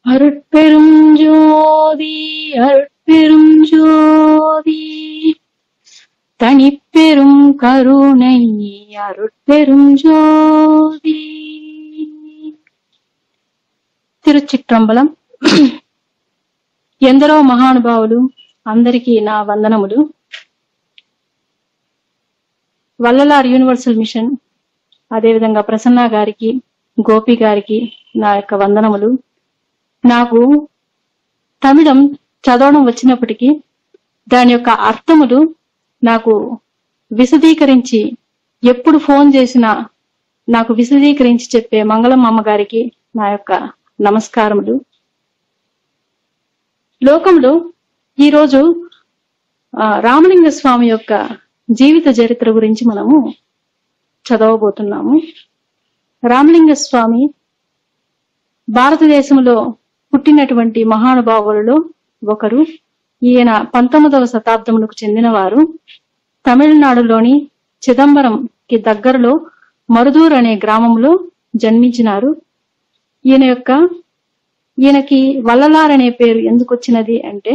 அருட்பெரும் ஜோதி அருட்பெரும் ஜோதி தனிப்பெரும் கருணை அருட்பெரும் ஜோதி తిరుచిట్రంబలం ఎందరో మహానుభావులు అందరికీ నా వందనములు వల్లలార్ యూనివర్సల్ మిషన్ అదేవిధంగా ప్రసన్న గారికి గోపి గారికి నా యొక్క వందనములు నాకు తమిళం చదవడం వచ్చినప్పటికీ దాని యొక్క అర్థములు నాకు విశదీకరించి ఎప్పుడు ఫోన్ చేసినా నాకు విశదీకరించి చెప్పే మంగళం అమ్మగారికి నా యొక్క నమస్కారములు లోకంలో ఈరోజు ఆ, రామలింగ స్వామి యొక్క జీవిత చరిత్ర గురించి మనము చదవబోతున్నాము రామలింగ స్వామి భారతదేశంలో పుట్టినటువంటి మహానుభావులలో ఒకరు ఈయన పంతొమ్మిదవ శతాబ్దమునకు చెందినవారు తమిళనాడులోని చిదంబరంకి దగ్గరలో మరుదూర్ అనే గ్రామంలో జన్మించినారు ఈయన యొక్క ఈయనకి వల్లలార్ అనే పేరు ఎందుకు వచ్చినది అంటే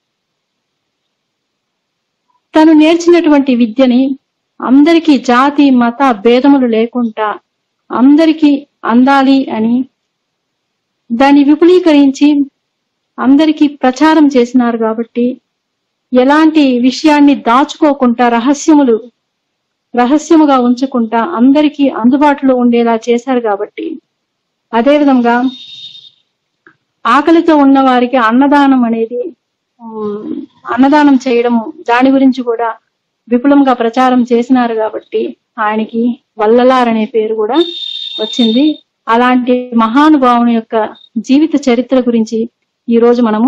తను నేర్చినటువంటి విద్యని అందరికీ జాతి మత భేదములు లేకుండా అందరికీ అందాలి అని దాన్ని విపులీకరించి అందరికీ ప్రచారం చేసినారు కాబట్టి ఎలాంటి విషయాన్ని దాచుకోకుండా రహస్యములు రహస్యముగా ఉంచకుండా అందరికీ అందుబాటులో ఉండేలా చేశారు కాబట్టి అదేవిధంగా ఆకలితో ఉన్న వారికి అన్నదానం అనేది ఉమ్, అన్నదానం చేయడము దాని గురించి కూడా విపులంగా ప్రచారం చేసినారు కాబట్టి ఆయనకి వల్లలార్ అనే పేరు కూడా వచ్చింది అలాంటి మహానుభావుని యొక్క జీవిత చరిత్ర గురించి ఈ రోజు మనము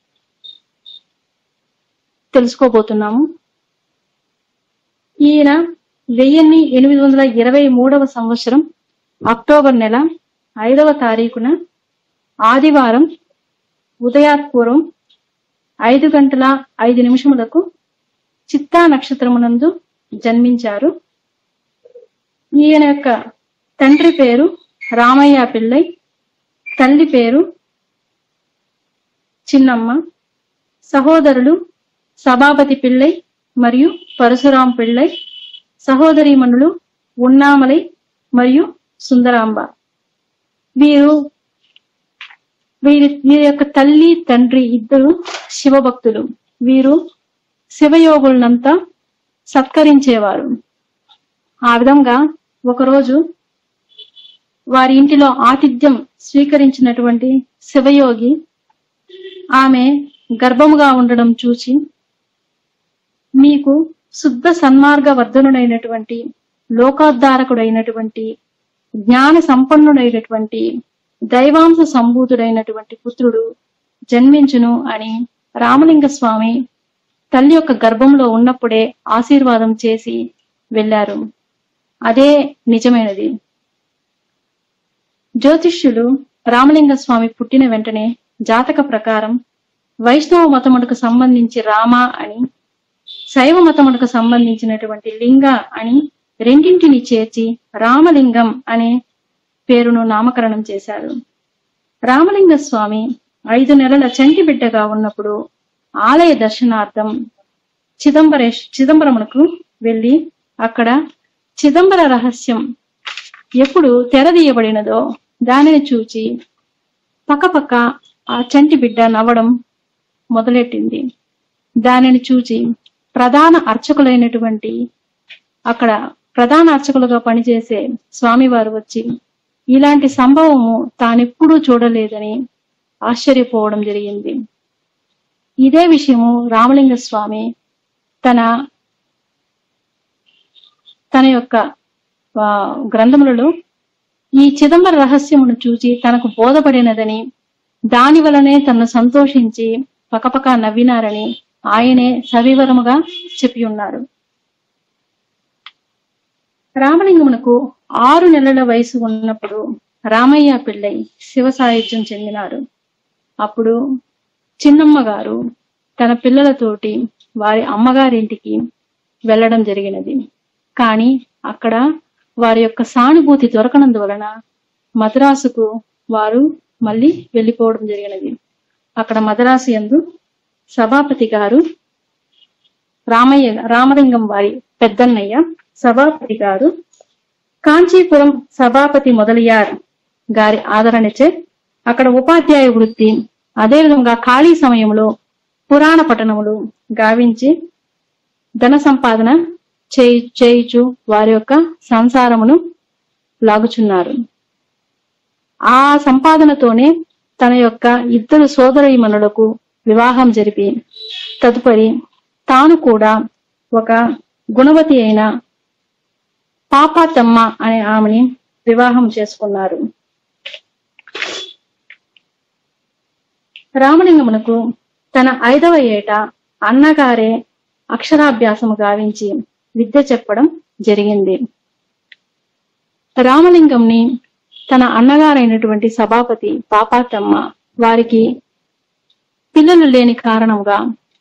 తెలుసుకోబోతున్నాము ఈయన వెయ్యిన్ని ఎనిమిది వందల ఇరవై మూడవ సంవత్సరం అక్టోబర్ నెల ఐదవ తారీఖున ఆదివారం ఉదయాత్పూర్వం ఐదు గంటల ఐదు నిమిషములకు చిత్తా నక్షత్రమునందు జన్మించారు ఈయన యొక్క తండ్రి పేరు రామయ్య పిల్లై తల్లి పేరు చిన్నమ్మ సహోదరులు సభాపతి పిల్లై మరియు పరశురాం పిల్లై సహోదరీమణులు ఉన్నామలై మరియు సుందరాంబ వీరు వీరి వీరి యొక్క తల్లి తండ్రి ఇద్దరు శివభక్తులు వీరు శివయోగులనంతా సత్కరించేవారు ఆ విధంగా ఒకరోజు వారి ఇంటిలో ఆతిథ్యం స్వీకరించినటువంటి శివయోగి ఆమె గర్భముగా ఉండడం చూచి మీకు శుద్ధ సన్మార్గ వర్ధనుడైనటువంటి లోకోద్ధారకుడైనటువంటి జ్ఞాన సంపన్నుడైనటువంటి దైవాంశ సంభూతుడైనటువంటి పుత్రుడు జన్మించును అని రామలింగ స్వామి తల్లి యొక్క గర్భంలో ఉన్నప్పుడే ఆశీర్వాదం చేసి వెళ్ళారు అదే నిజమైనది జ్యోతిష్యులు రామలింగ స్వామి పుట్టిన వెంటనే జాతక ప్రకారం వైష్ణవ మతమునకు సంబంధించి రామ అని శైవ మతమునకు సంబంధించినటువంటి లింగ అని రెండింటిని చేర్చి రామలింగం అనే పేరును నామకరణం చేశారు రామలింగ స్వామి ఐదు నెలల చంటి బిడ్డగా ఉన్నప్పుడు ఆలయ దర్శనార్థం చిదంబరేష్ చిదంబరమునకు వెళ్లి అక్కడ చిదంబర రహస్యం ఎప్పుడు తెరదీయబడినదో దానిని చూచి పక్కపక్క ఆ చంటి బిడ్డ నవ్వడం మొదలెట్టింది దానిని చూచి ప్రధాన అర్చకులైనటువంటి అక్కడ ప్రధాన అర్చకులుగా పనిచేసే స్వామివారు వచ్చి ఇలాంటి సంభవము తానెప్పుడూ చూడలేదని ఆశ్చర్యపోవడం జరిగింది ఇదే విషయము రామలింగ స్వామి తన తన యొక్క ఆ, గ్రంథములలో ఈ చిదంబర రహస్యమును చూచి తనకు బోధపడినదని దాని వలనే తనను సంతోషించి పకపక నవ్వినారని ఆయనే సవివరముగా చెప్పి ఉన్నారు రామలింగమునకు ఆరు నెలల వయసు ఉన్నప్పుడు రామయ్య పిళ్ళై శివ సాయుధ్యం చెందినారు అప్పుడు చిన్నమ్మ గారు తన పిల్లలతోటి వారి అమ్మగారింటికి వెళ్ళడం జరిగినది కానీ అక్కడ వారి యొక్క సానుభూతి దొరకనందువలన మద్రాసుకు వారు మళ్ళీ వెళ్ళిపోవడం జరిగినది అక్కడ మదరాసు యందు సభాపతి గారు రామయ్య రామలింగం వారి పెద్దన్నయ్య సభాపతి గారు కాంచీపురం సభాపతి మొదలయ్యార్ గారి ఆదరణచే అక్కడ ఉపాధ్యాయ వృత్తి అదేవిధంగా ఖాళీ సమయంలో పురాణ పఠనములు గావించి ధన సంపాదన చేయి చేయుచు వారి యొక్క సంసారమును లాగుచున్నారు ఆ సంపాదనతోనే తన యొక్క ఇద్దరు సోదరీమణులకు వివాహం జరిపి తదుపరి తాను కూడా ఒక గుణవతి అయిన పాపాతమ్మ అనే ఆమెని వివాహం చేసుకున్నారు రామలింగమునకు తన ఐదవ ఏట అన్నగారే అక్షరాభ్యాసము గావించి విద్య చెప్పడం జరిగింది రామలింగంని తన అన్నగారైనటువంటి సభాపతి పాపాతమ్మ వారికి పిల్లలు లేని కారణంగా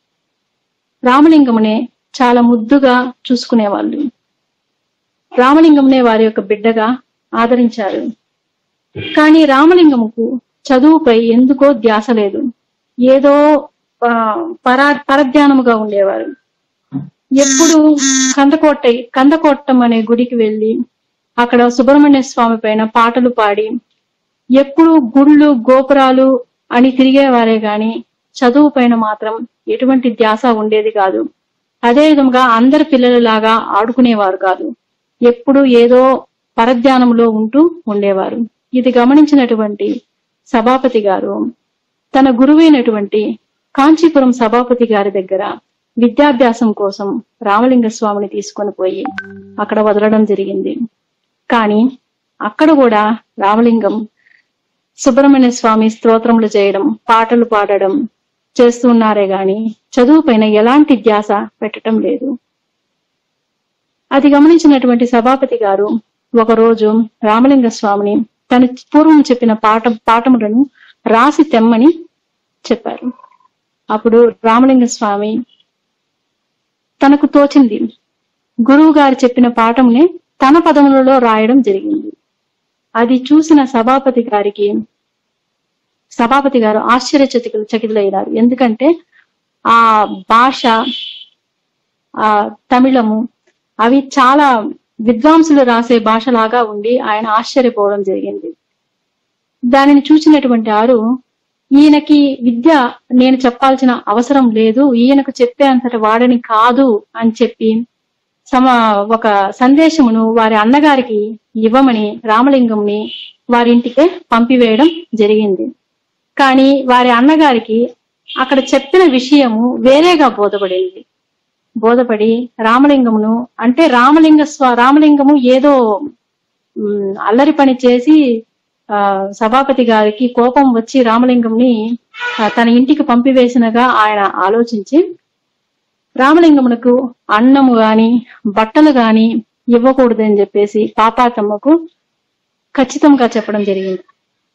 రామలింగమునే చాలా ముద్దుగా చూసుకునేవాళ్ళు రామలింగంనే వారి యొక్క బిడ్డగా ఆదరించారు కానీ రామలింగముకు చదువుపై ఎందుకో ధ్యాస లేదు ఏదో ఆ, పరా పరధ్యానముగా ఉండేవారు ఎప్పుడు కందకోట కందకోట్టం అనే గుడికి వెళ్లి అక్కడ సుబ్రహ్మణ్య స్వామి పైన పాటలు పాడి ఎప్పుడు గుళ్ళు గోపురాలు అని తిరిగేవారే గాని చదువు పైన మాత్రం ఎటువంటి ధ్యాస ఉండేది కాదు అదే విధంగా అందరి పిల్లలలాగా ఆడుకునేవారు కాదు ఎప్పుడు ఏదో పరధ్యానంలో ఉంటూ ఉండేవారు ఇది గమనించినటువంటి సభాపతి గారు తన గురువైనటువంటి కాంచీపురం సభాపతి గారి దగ్గర విద్యాభ్యాసం కోసం రామలింగ స్వామిని తీసుకొని పోయి అక్కడ వదలడం జరిగింది కానీ అక్కడ కూడా రామలింగం సుబ్రహ్మణ్య స్వామి స్తోత్రములు చేయడం పాటలు పాడడం చేస్తూ ఉన్నారే గాని చదువు పైన ఎలాంటి ధ్యాస పెట్టడం లేదు అది గమనించినటువంటి సభాపతి గారు ఒకరోజు రామలింగ స్వామిని తను పూర్వం చెప్పిన పాఠ పాఠములను రాసి తెమ్మని చెప్పారు అప్పుడు రామలింగ స్వామి తనకు తోచింది గురువు గారు చెప్పిన పాఠమునే తన పదములలో రాయడం జరిగింది అది చూసిన సభాపతి గారికి సభాపతి గారు ఆశ్చర్యచకితులు చకితులయ్యారు ఎందుకంటే ఆ భాష ఆ తమిళము అవి చాలా విద్వాంసులు రాసే భాషలాగా ఉండి ఆయన ఆశ్చర్యపోవడం జరిగింది దానిని చూసినటువంటి వారు ఈయనకి విద్య నేను చెప్పాల్సిన అవసరం లేదు ఈయనకు చెప్పే అంతటి వాడని కాదు అని చెప్పి సమ ఒక సందేశమును వారి అన్నగారికి ఇవ్వమని రామలింగంని వారింటికే పంపివేయడం జరిగింది కానీ వారి అన్నగారికి అక్కడ చెప్పిన విషయము వేరేగా బోధపడింది బోధపడి రామలింగమును అంటే రామలింగ స్వ రామలింగము ఏదో ఉమ్, అల్లరి పని చేసి ఆ సభాపతి గారికి కోపం వచ్చి రామలింగంని ఆ, తన ఇంటికి పంపివేసినగా ఆయన ఆలోచించి రామలింగమునకు అన్నము గాని బట్టలు గాని ఇవ్వకూడదని చెప్పేసి పాపాతమ్మకు ఖచ్చితంగా చెప్పడం జరిగింది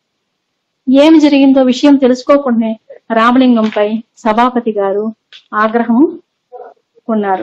ఏమి జరిగిందో విషయం తెలుసుకోకుండానే రామలింగంపై సభాపతి గారు ఆగ్రహం కొన్నారు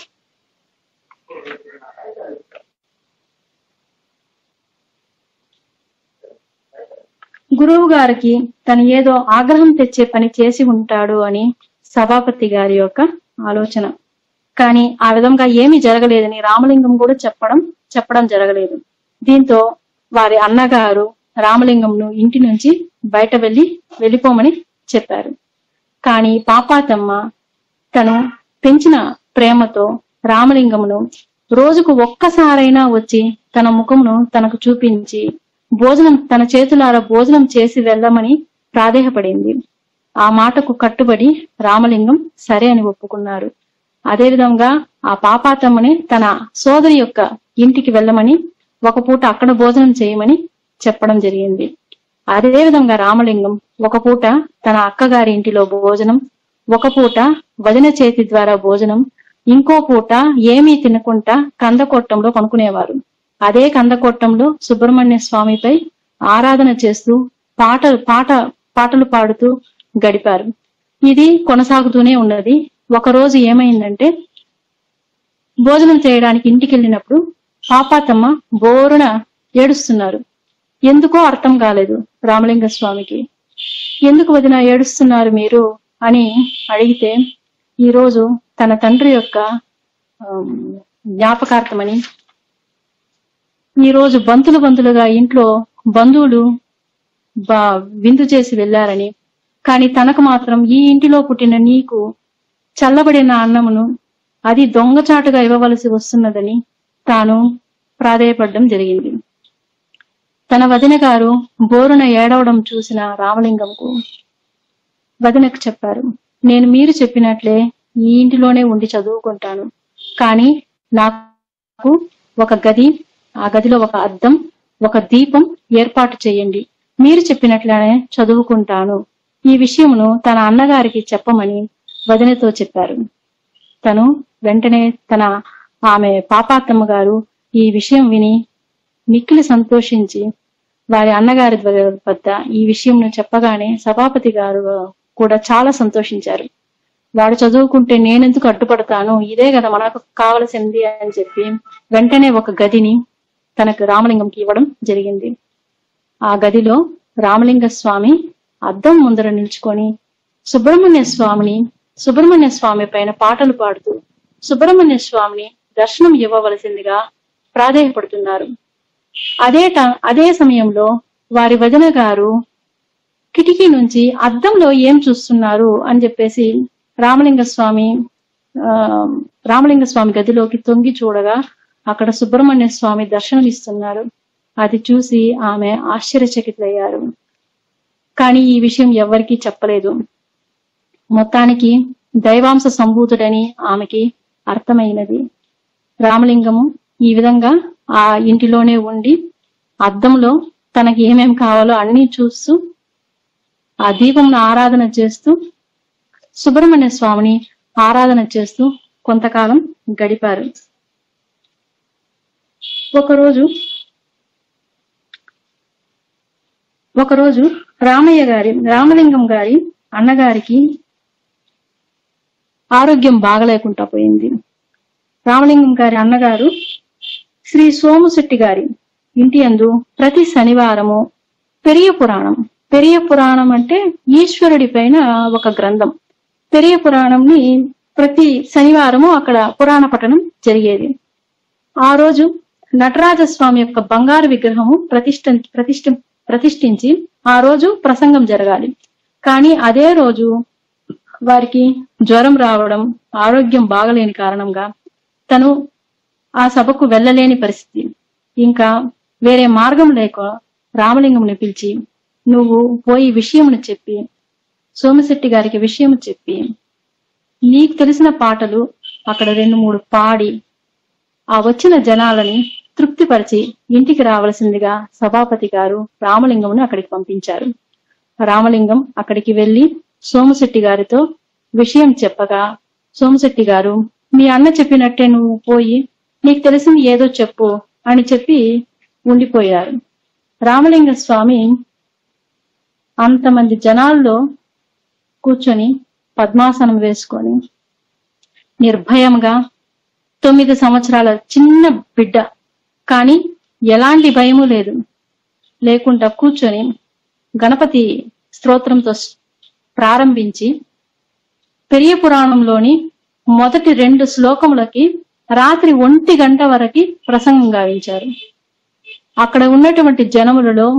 గురువు గారికి తను ఏదో ఆగ్రహం తెచ్చే పని చేసి ఉంటాడు అని సభాపతి గారి యొక్క ఆలోచన కానీ ఆ విధంగా ఏమీ జరగలేదని రామలింగం కూడా చెప్పడం చెప్పడం జరగలేదు దీంతో వారి అన్నగారు రామలింగంను ఇంటి నుంచి బయట వెళ్లి వెళ్ళిపోమని చెప్పారు కానీ పాపాతమ్మ తను పెంచిన ప్రేమతో రామలింగమును రోజుకు ఒక్కసారైనా వచ్చి తన ముఖమును తనకు చూపించి భోజనం తన చేతులారా భోజనం చేసి వెళ్ళమని ప్రాధేయపడింది ఆ మాటకు కట్టుబడి రామలింగం సరే అని ఒప్పుకున్నారు అదేవిధంగా ఆ పాపాతమ్మని తన సోదరి యొక్క ఇంటికి వెళ్ళమని ఒక పూట అక్కడ భోజనం చేయమని చెప్పడం జరిగింది అదే విధంగా రామలింగం ఒక పూట తన అక్కగారి ఇంటిలో భోజనం ఒక పూట వదిన చేతి ద్వారా భోజనం ఇంకో పూట ఏమీ తినకుండా కందకొట్టంలో కొనుక్కునేవారు అదే కందకొట్టంలో సుబ్రహ్మణ్య స్వామిపై ఆరాధన చేస్తూ పాటలు పాట పాటలు పాడుతూ గడిపారు ఇది కొనసాగుతూనే ఉన్నది ఒక రోజు ఏమైందంటే భోజనం చేయడానికి ఇంటికి వెళ్ళినప్పుడు పాపాతమ్మ బోరున ఏడుస్తున్నారు ఎందుకో అర్థం కాలేదు రామలింగ స్వామికి ఎందుకు వదిన ఏడుస్తున్నారు మీరు అని అడిగితే ఈరోజు తన తండ్రి యొక్క ఆమ్, జ్ఞాపకార్థమని ఈరోజు బంతులు బంతులుగా ఇంట్లో బంధువులు బా విందు చేసి వెళ్లారని కానీ తనకు మాత్రం ఈ ఇంటిలో పుట్టిన నీకు చల్లబడిన అన్నమును అది దొంగచాటుగా ఇవ్వవలసి వస్తున్నదని తాను ప్రాధేయపడడం జరిగింది తన వదిన గారు బోరున ఏడవడం చూసిన రామలింగంకు వదినకు చెప్పారు నేను మీరు చెప్పినట్లే ఈ ఇంటిలోనే ఉండి చదువుకుంటాను కానీ నాకు ఒక గది ఆ గదిలో ఒక అద్దం ఒక దీపం ఏర్పాటు చేయండి మీరు చెప్పినట్లనే చదువుకుంటాను ఈ విషయమును తన అన్నగారికి చెప్పమని వదినతో చెప్పారు తను వెంటనే తన ఆమె పాపాత్తమ్మ గారు ఈ విషయం విని మిక్కిలి సంతోషించి వారి అన్నగారి ద్వ- వద్ద ఈ విషయంను చెప్పగానే సభాపతి గారు కూడా చాలా సంతోషించారు వాడు చదువుకుంటే నేనెందుకు అడ్డుపడతాను ఇదే కదా మనకు కావలసింది అని చెప్పి వెంటనే ఒక గదిని తనకు రామలింగంకి ఇవ్వడం జరిగింది ఆ గదిలో రామలింగ స్వామి అద్దం ముందర నిల్చుకొని సుబ్రహ్మణ్య స్వామిని సుబ్రహ్మణ్య స్వామి పైన పాటలు పాడుతూ సుబ్రహ్మణ్య స్వామిని దర్శనం ఇవ్వవలసిందిగా ప్రాధేయపడుతున్నారు అదే ట- అదే సమయంలో వారి వదిన గారు కిటికీ నుంచి అద్దంలో ఏం చూస్తున్నారు అని చెప్పేసి రామలింగ స్వామి ఆ, రామలింగ స్వామి గదిలోకి తొంగి చూడగా అక్కడ సుబ్రహ్మణ్య స్వామి దర్శనం ఇస్తున్నారు అది చూసి ఆమె ఆశ్చర్యచకితులయ్యారు కానీ ఈ విషయం ఎవ్వరికీ చెప్పలేదు మొత్తానికి దైవాంశ సంభూతుడని ఆమెకి అర్థమైనది రామలింగము ఈ విధంగా ఆ ఇంటిలోనే ఉండి అద్దంలో తనకి ఏమేం కావాలో అన్ని చూస్తూ ఆ దీపంను ఆరాధన చేస్తూ సుబ్రహ్మణ్య స్వామిని ఆరాధన చేస్తూ కొంతకాలం గడిపారు ఒకరోజు ఒకరోజు రామయ్య గారి రామలింగం గారి అన్నగారికి ఆరోగ్యం బాగలేకుండా పోయింది రామలింగం గారి అన్నగారు శ్రీ సోముశెట్టి గారి ఇంటి అందు ప్రతి శనివారము పెరియ పురాణం పెరియ పురాణం అంటే ఈశ్వరుడి పైన ఒక గ్రంథం పెరియ పురాణంని ప్రతి శనివారము అక్కడ పురాణ పఠనం జరిగేది ఆ రోజు నటరాజ స్వామి యొక్క బంగారు విగ్రహము ప్రతిష్ఠ ప్రతిష్ఠ ప్రతిష్ఠించి ఆ రోజు ప్రసంగం జరగాలి కానీ అదే రోజు వారికి జ్వరం రావడం ఆరోగ్యం బాగలేని కారణంగా తను ఆ సభకు వెళ్ళలేని పరిస్థితి ఇంకా వేరే మార్గం లేక రామలింగంని పిలిచి నువ్వు పోయి విషయమును చెప్పి సోమశెట్టి గారికి విషయం చెప్పి నీకు తెలిసిన పాటలు అక్కడ రెండు మూడు పాడి ఆ వచ్చిన జనాలని తృప్తిపరిచి ఇంటికి రావలసిందిగా సభాపతి గారు రామలింగంను అక్కడికి పంపించారు రామలింగం అక్కడికి వెళ్లి సోమశెట్టి గారితో విషయం చెప్పగా సోమశెట్టి గారు మీ అన్న చెప్పినట్టే నువ్వు పోయి నీకు తెలిసింది ఏదో చెప్పు అని చెప్పి ఉండిపోయారు రామలింగ స్వామి అంతమంది జనాల్లో కూర్చొని పద్మాసనం వేసుకొని నిర్భయంగా తొమ్మిది సంవత్సరాల చిన్న బిడ్డ కానీ ఎలాంటి భయము లేదు లేకుండా కూర్చొని గణపతి స్తోత్రంతో స్- ప్రారంభించి పెరియ పురాణంలోని మొదటి రెండు శ్లోకములకి రాత్రి ఒంటి గంట వరకు ప్రసంగం గావించారు అక్కడ ఉన్నటువంటి జనములలో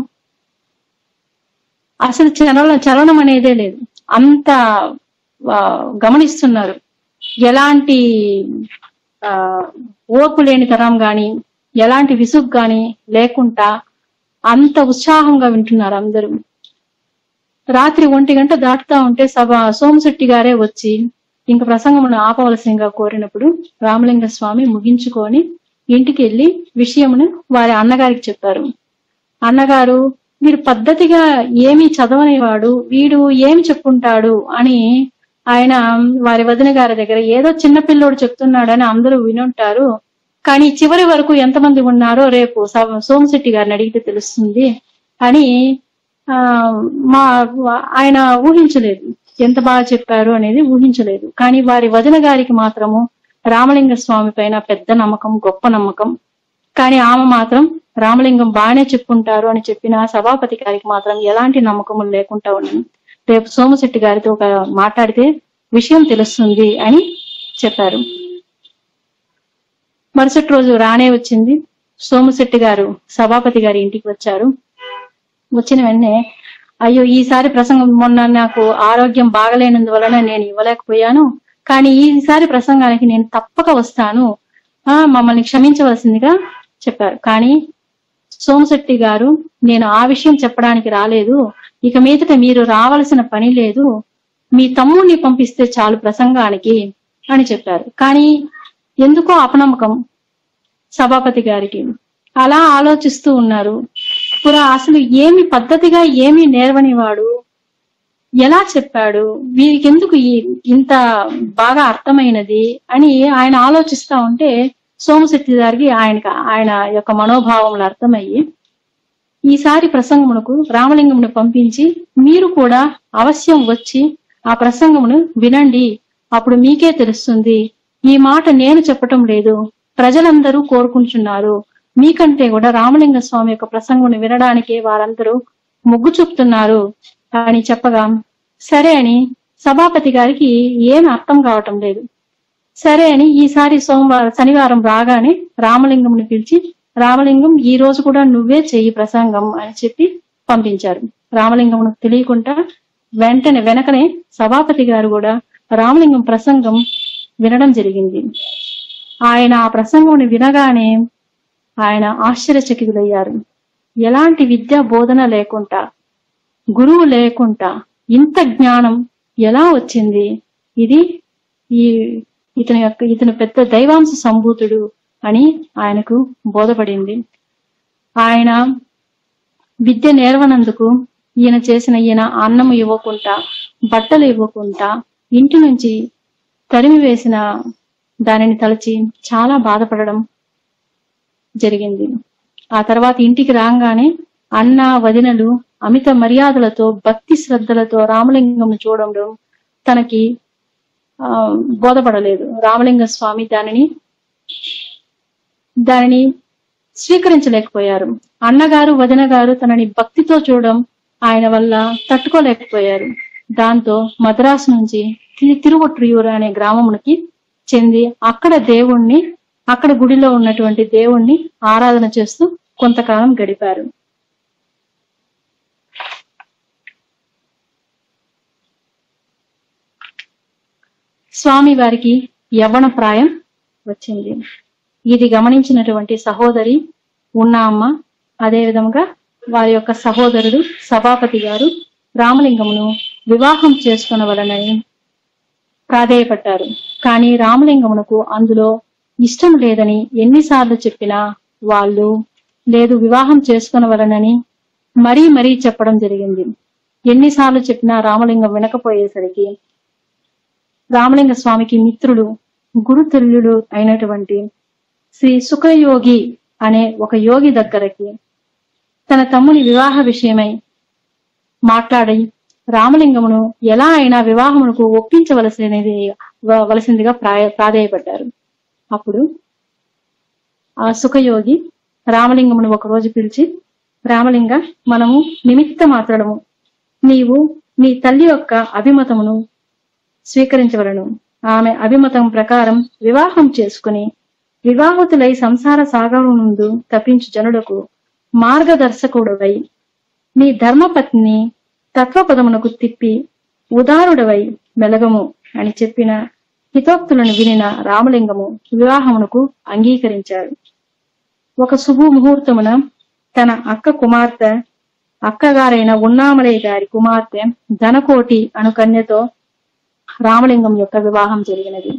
అసలు చలన చలనం అనేదే లేదు అంత ఆ, గమనిస్తున్నారు ఎలాంటి ఆ, ఓర్పు లేని తరం గాని ఎలాంటి విసుగు గాని లేకుండా అంత ఉత్సాహంగా వింటున్నారు అందరూ రాత్రి ఒంటి గంట దాటుతా ఉంటే సభ సోమశెట్టి గారే వచ్చి ఇంక ప్రసంగమును ఆపవలసిందిగా కోరినప్పుడు రామలింగ స్వామి ముగించుకొని ఇంటికి వెళ్లి విషయమును వారి అన్నగారికి చెప్పారు అన్నగారు వీరు పద్ధతిగా ఏమీ చదవనివాడు వీడు ఏమి చెప్పుంటాడు అని ఆయన వారి వదిన గారి దగ్గర ఏదో చిన్న పిల్లోడు చెప్తున్నాడని అందరూ వినుంటారు కానీ చివరి వరకు ఎంతమంది ఉన్నారో రేపు స- సోమశెట్టి గారిని అడిగితే తెలుస్తుంది అని ఆ మా ఆయన ఊహించలేదు ఎంత బాగా చెప్పారు అనేది ఊహించలేదు కానీ వారి వదిన గారికి మాత్రము రామలింగ స్వామి పైన పెద్ద నమ్మకం గొప్ప నమ్మకం కానీ ఆమె మాత్రం రామలింగం బాగానే చెప్పుకుంటారు అని చెప్పిన సభాపతి గారికి మాత్రం ఎలాంటి నమ్మకములు లేకుండా ఉన్నాను రేపు సోమశెట్టి గారితో ఒక మాట్లాడితే విషయం తెలుస్తుంది అని చెప్పారు మరుసటి రోజు రానే వచ్చింది సోమశెట్టి గారు సభాపతి గారి ఇంటికి వచ్చారు వచ్చిన వెంటనే అయ్యో ఈసారి ప్రసంగం మొన్న నాకు ఆరోగ్యం బాగలేనందువలన నేను ఇవ్వలేకపోయాను కానీ ఈసారి ప్రసంగానికి నేను తప్పక వస్తాను ఆ మమ్మల్ని క్షమించవలసిందిగా చెప్పారు కానీ సోమశెట్టి గారు నేను ఆ విషయం చెప్పడానికి రాలేదు ఇక మీదట మీరు రావలసిన పని లేదు మీ తమ్ముడిని పంపిస్తే చాలు ప్రసంగానికి అని చెప్పారు కానీ ఎందుకో అపనమ్మకం సభాపతి గారికి అలా ఆలోచిస్తూ ఉన్నారు పురా అసలు ఏమి పద్ధతిగా ఏమి నేర్వని వాడు ఎలా చెప్పాడు వీరికి ఎందుకు ఈ- ఇంత బాగా అర్థమైనది అని ఆయన ఆలోచిస్తా ఉంటే సోమశెట్టి గారికి ఆయనకి ఆయన యొక్క మనోభావములు అర్థమయ్యి ఈసారి ప్రసంగమునకు రామలింగమును పంపించి మీరు కూడా అవశ్యం వచ్చి ఆ ప్రసంగమును వినండి అప్పుడు మీకే తెలుస్తుంది ఈ మాట నేను చెప్పటం లేదు ప్రజలందరూ కోరుకుంటున్నారు మీకంటే కూడా రామలింగ స్వామి యొక్క ప్రసంగమును వినడానికి వారందరూ మొగ్గు చూపుతున్నారు అని చెప్పగా సరే అని సభాపతి గారికి ఏమి అర్థం కావటం లేదు సరే అని ఈసారి సోమవారం శనివారం రాగానే రామలింగంని పిలిచి రామలింగం ఈ రోజు కూడా నువ్వే చెయ్యి ప్రసంగం అని చెప్పి పంపించారు రామలింగమునకు తెలియకుండా వెంటనే వెనకనే సభాపతి గారు కూడా రామలింగం ప్రసంగం వినడం జరిగింది ఆయన ఆ ప్రసంగం వినగానే ఆయన ఆశ్చర్యచకితులయ్యారు ఎలాంటి విద్యా బోధన లేకుండా గురువు లేకుండా ఇంత జ్ఞానం ఎలా వచ్చింది ఇది ఈ ఇతని యొక్క ఇతను పెద్ద దైవాంశ సంభూతుడు అని ఆయనకు బోధపడింది ఆయన విద్య నేర్వనందుకు ఈయన చేసిన ఈయన అన్నము ఇవ్వకుండా బట్టలు ఇవ్వకుండా ఇంటి నుంచి తరిమి వేసిన దానిని తలచి చాలా బాధపడడం జరిగింది ఆ తర్వాత ఇంటికి రాగానే అన్న వదినలు అమిత మర్యాదలతో భక్తి శ్రద్ధలతో రామలింగం చూడడం తనకి ఆ బోధపడలేదు రామలింగ స్వామి దానిని దానిని స్వీకరించలేకపోయారు అన్నగారు వదిన గారు తనని భక్తితో చూడడం ఆయన వల్ల తట్టుకోలేకపోయారు దాంతో మద్రాసు నుంచి తి- తిరువొట్రియూరు అనే గ్రామమునికి చెంది అక్కడ దేవుణ్ణి అక్కడ గుడిలో ఉన్నటువంటి దేవుణ్ణి ఆరాధన చేస్తూ కొంతకాలం గడిపారు స్వామి వారికి యవ్వన ప్రాయం వచ్చింది ఇది గమనించినటువంటి సహోదరి ఉన్నామ్మ అదే విధంగా వారి యొక్క సహోదరుడు సభాపతి గారు రామలింగమును వివాహం చేసుకునవలనని ప్రాధేయపడ్డారు కానీ రామలింగమునకు అందులో ఇష్టం లేదని ఎన్నిసార్లు చెప్పినా వాళ్ళు లేదు వివాహం చేసుకునవలనని మరీ మరీ చెప్పడం జరిగింది ఎన్నిసార్లు చెప్పినా రామలింగం వినకపోయేసరికి రామలింగ స్వామికి మిత్రులు గురుతుల్యుడు అయినటువంటి శ్రీ సుఖయోగి అనే ఒక యోగి దగ్గరకి తన తమ్ముని వివాహ విషయమై మాట్లాడి రామలింగమును ఎలా అయినా వివాహమునకు ఒప్పించవలసినది వ- వలసిందిగా ప్రాయ ప్రాధేయపడ్డారు అప్పుడు ఆ సుఖయోగి రామలింగమును ఒక రోజు పిలిచి రామలింగ మనము నిమిత్త మాత్రము నీవు నీ తల్లి యొక్క అభిమతమును స్వీకరించవలను ఆమె అభిమతం ప్రకారం వివాహం చేసుకుని వివాహతులై సంసార సాగరం నుండు తప్పించు జనులకు మార్గదర్శకుడవై నీ ధర్మపత్ని తత్వపదమునకు తిప్పి ఉదారుడవై మెలగము అని చెప్పిన హితోక్తులను వినిన రామలింగము వివాహమునకు అంగీకరించాడు ఒక శుభ ముహూర్తమున తన అక్క కుమార్తె అక్కగారైన ఉన్నామలయ్య గారి కుమార్తె ధనకోటి అను కన్యతో రామలింగం యొక్క వివాహం జరిగినది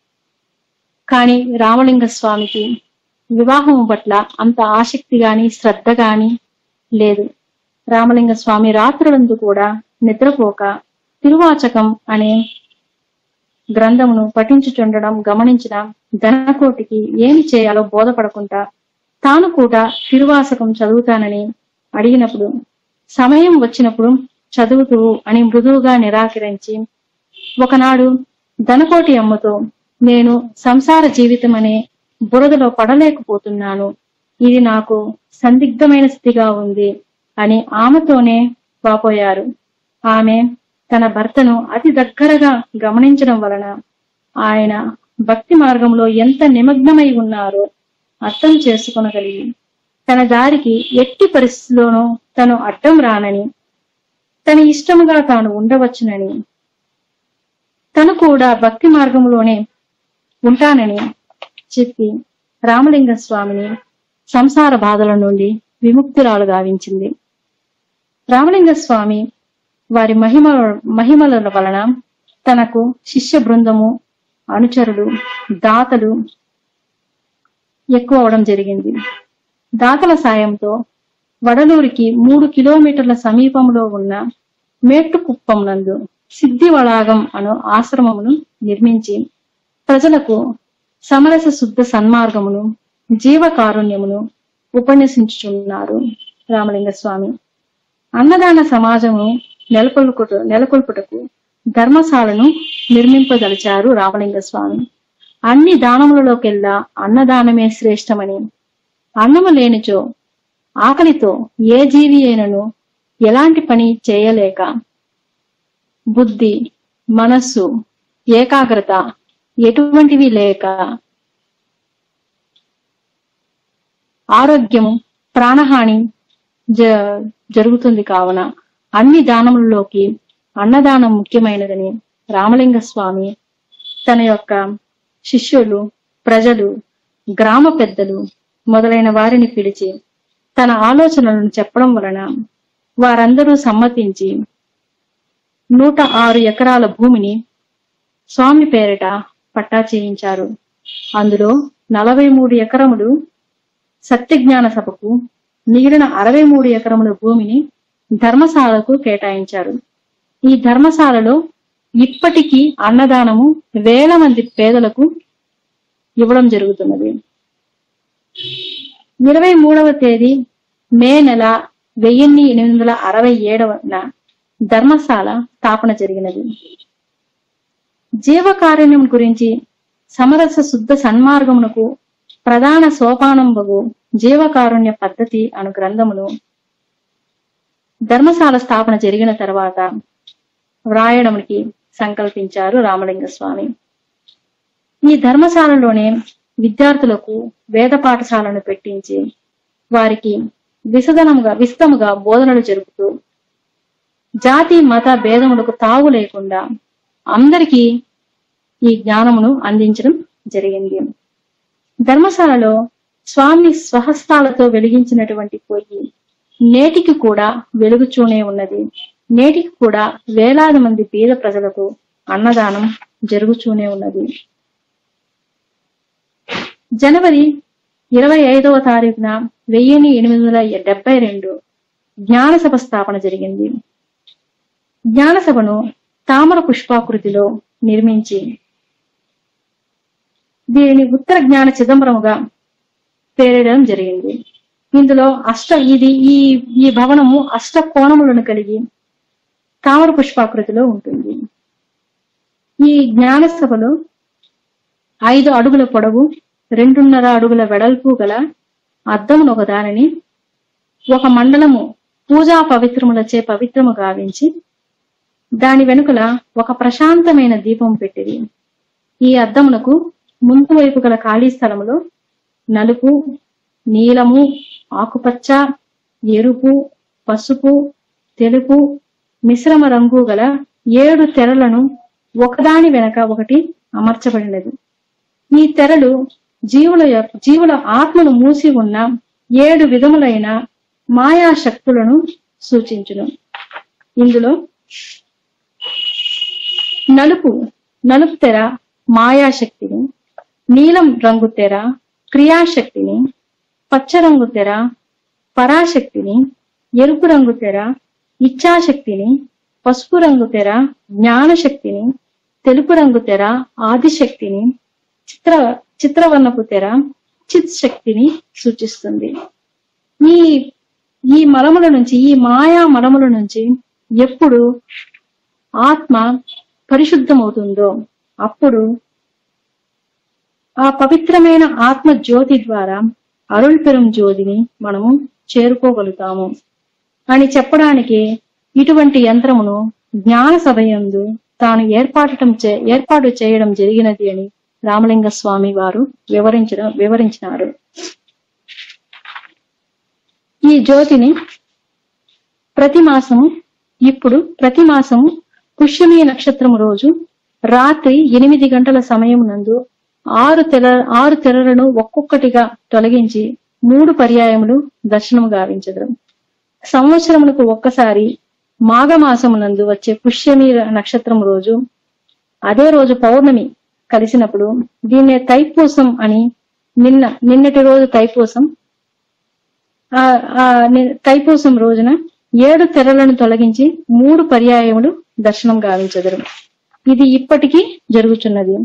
కానీ రామలింగ స్వామికి వివాహం పట్ల అంత ఆసక్తి గాని శ్రద్ధ గాని లేదు రామలింగ స్వామి రాత్రులందు కూడా నిద్రపోక తిరువాచకం అనే గ్రంథమును పఠించుచుండడం గమనించిన ధనకోటికి ఏమి చేయాలో బోధపడకుండా తాను కూడా తిరువాసకం చదువుతానని అడిగినప్పుడు సమయం వచ్చినప్పుడు చదువుతూ అని మృదువుగా నిరాకరించి ఒకనాడు ధనకోటి అమ్మతో నేను సంసార జీవితం అనే బురదలో పడలేకపోతున్నాను ఇది నాకు సందిగ్ధమైన స్థితిగా ఉంది అని ఆమెతోనే వాపోయారు ఆమె తన భర్తను అతి దగ్గరగా గమనించడం వలన ఆయన భక్తి మార్గంలో ఎంత నిమగ్నమై ఉన్నారో అర్థం చేసుకొనగలిగి తన దారికి ఎట్టి పరిస్థితిలోనూ తను అడ్డం రానని తన ఇష్టముగా తాను ఉండవచ్చునని తను కూడా భక్తి మార్గంలోనే ఉంటానని చెప్పి రామలింగ స్వామిని సంసార బాధల నుండి విముక్తురాలు గావించింది రామలింగ స్వామి వారి మహిమ మహిమల వలన తనకు శిష్య బృందము అనుచరులు దాతలు ఎక్కువ అవడం జరిగింది దాతల సాయంతో వడలూరికి మూడు కిలోమీటర్ల సమీపంలో ఉన్న మేట్టుకుప్పం నందు సిద్ధి వళాగం అను ఆశ్రమమును నిర్మించి ప్రజలకు సమరస శుద్ధ సన్మార్గమును జీవకారుణ్యమును ఉపన్యసించుచున్నారు రామలింగ స్వామి అన్నదాన సమాజము నెలకొల్పుట నెలకొల్పుటకు ధర్మశాలను నిర్మింపదలిచారు రామలింగ స్వామి అన్ని దానములలోకెల్లా అన్నదానమే శ్రేష్టమని అన్నము లేనిచో ఆకలితో ఏ జీవి అయినను ఎలాంటి పని చేయలేక బుద్ధి మనస్సు ఏకాగ్రత ఎటువంటివి లేక ఆరోగ్యము ప్రాణహాని జ జరుగుతుంది కావున అన్ని దానములలోకి అన్నదానం ముఖ్యమైనదని రామలింగ స్వామి తన యొక్క శిష్యులు ప్రజలు గ్రామ పెద్దలు మొదలైన వారిని పిలిచి తన ఆలోచనలను చెప్పడం వలన వారందరూ సమ్మతించి నూట ఆరు ఎకరాల భూమిని స్వామి పేరిట పట్టా చేయించారు అందులో నలభై మూడు ఎకరములు సత్యజ్ఞాన సభకు మిగిలిన అరవై మూడు ఎకరముల భూమిని ధర్మశాలకు కేటాయించారు ఈ ధర్మశాలలో ఇప్పటికీ అన్నదానము వేల మంది పేదలకు ఇవ్వడం జరుగుతున్నది ఇరవై మూడవ తేదీ మే నెల వెయ్యిన్ని ఎనిమిది వందల అరవై ఏడవన ధర్మశాల స్థాపన జరిగినది జీవకారుణ్యం గురించి సమరస శుద్ధ సన్మార్గమునకు ప్రధాన సోపానంబగు జీవకారుణ్య పద్ధతి అను గ్రంథమును ధర్మశాల స్థాపన జరిగిన తర్వాత వ్రాయడానికి సంకల్పించారు రామలింగ స్వామి ఈ ధర్మశాలలోనే విద్యార్థులకు వేద పాఠశాలను పెట్టించి వారికి విసదనముగా విస్తముగా బోధనలు జరుపుతూ జాతి మత భేదములకు తావు లేకుండా అందరికీ ఈ జ్ఞానమును అందించడం జరిగింది ధర్మశాలలో స్వామి స్వహస్తాలతో వెలిగించినటువంటి పొయ్యి నేటికి కూడా వెలుగుచూనే ఉన్నది నేటికి కూడా వేలాది మంది పేద ప్రజలకు అన్నదానం జరుగుతూనే ఉన్నది జనవరి ఇరవై ఐదవ తారీఖున వెయ్యిన్ని ఎనిమిది వందల డెబ్బై రెండు జ్ఞానసభ స్థాపన జరిగింది జ్ఞానసభను తామర పుష్పాకృతిలో నిర్మించి దీనిని ఉత్తర జ్ఞాన చిదంబరముగా పేరడం జరిగింది ఇందులో అష్ట ఇది ఈ ఈ భవనము అష్ట కోణములను కలిగి తామర పుష్పాకృతిలో ఉంటుంది ఈ జ్ఞాన సభలో ఐదు అడుగుల పొడవు రెండున్నర అడుగుల వెడల్పు గల అద్దమును ఒక దానిని ఒక మండలము పూజా పవిత్రములచే పవిత్రము గావించి దాని వెనుకల ఒక ప్రశాంతమైన దీపం పెట్టింది ఈ అద్దమునకు ముందు వైపు గల ఖాళీ స్థలములో నలుపు నీలము ఆకుపచ్చ ఎరుపు పసుపు తెలుపు మిశ్రమ రంగు గల ఏడు తెరలను ఒకదాని వెనక ఒకటి అమర్చబడినది ఈ తెరలు జీవుల యొక్క- జీవుల ఆత్మను మూసి ఉన్న ఏడు విధములైన మాయా శక్తులను సూచించును ఇందులో నలుపు నలుపు తెర మాయాశక్తిని నీలం రంగు తెర క్రియాశక్తిని పచ్చ రంగు తెర పరాశక్తిని ఎరుపు రంగు తెర ఇచ్ఛాశక్తిని పసుపు రంగు తెర జ్ఞానశక్తిని తెలుపు రంగు తెర ఆదిశక్తిని చిత్ర చిత్రవర్ణపు తెర చిత్ శక్తిని సూచిస్తుంది ఈ ఈ మలముల నుంచి ఈ మాయా మలముల నుంచి ఎప్పుడు ఆత్మ పరిశుద్ధమవుతుందో అప్పుడు ఆ పవిత్రమైన ఆత్మ జ్యోతి ద్వారా అరుள் పెరుం జ్యోతిని మనము చేరుకోగలుగుతాము అని చెప్పడానికి ఇటువంటి యంత్రమును జ్ఞాన సభయందు తాను ఏర్పాటం చే ఏర్పాటు చేయడం జరిగినది అని రామలింగ స్వామి వారు వివరించడం వివరించినారు ఈ జ్యోతిని ప్రతి మాసము ఇప్పుడు ప్రతి మాసము పుష్యమి నక్షత్రం రోజు రాత్రి ఎనిమిది గంటల సమయం నందు ఆరు తెర ఆరు తెరలను ఒక్కొక్కటిగా తొలగించి మూడు పర్యాయములు దర్శనము గావించదు సంవత్సరములకు ఒక్కసారి మాఘమాసమునందు వచ్చే పుష్యమి నక్షత్రం రోజు అదే రోజు పౌర్ణమి కలిసినప్పుడు దీన్నే తైపూసం అని నిన్న నిన్నటి రోజు తైపూసం ఆ ఆ ని- తైపూసం రోజున ఏడు తెరలను తొలగించి మూడు పర్యాయములు దర్శనం గావించదురు ఇది ఇప్పటికీ జరుగుతున్నది